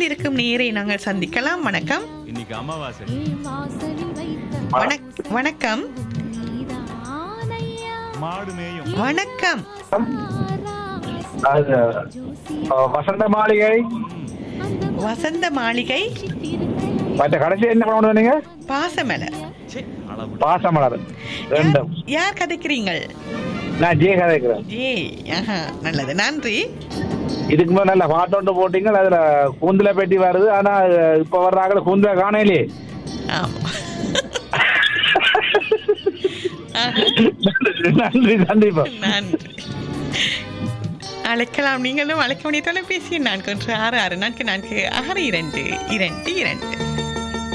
அழைப்பில் இருக்கும் நேரை நாங்கள் சந்திக்கலாம் வணக்கம் இன்னைக்கு அமாவாசை வணக்- வணக்கம் மாடு மேயும் வணக்கம் அது, ஆ, வசந்த மாளிகை வசந்த மாளிகை மற்ற கடைசி என்ன பண்ண நீங்க பாசமலர் ச்சே, அளவு பாசமலர் ரெண்டும் யார் கதைக்கிறீங்கள் நான் ஜே கதைக்கிறேன் ஏ ஆஹா நல்லது நன்றி இதுக்கு மேல நல்ல பாட்டோண்டு போட்டீங்க அதுல கூந்தல பெட்டி வருது ஆனா இப்ப வர்றாங்கள கூந்தல காணையிலே ஆமா ஆஹா, நன்றி நன்றி இப்ப நன்றி அழைக்கலாம் நீங்களும் அழைக்க வேண்டிய தொலைபேசி நான்கு ஒன்று ஆறு ஆறு நான்கு நான்கு ஆறு இரண்டு இரண்டு இரண்டு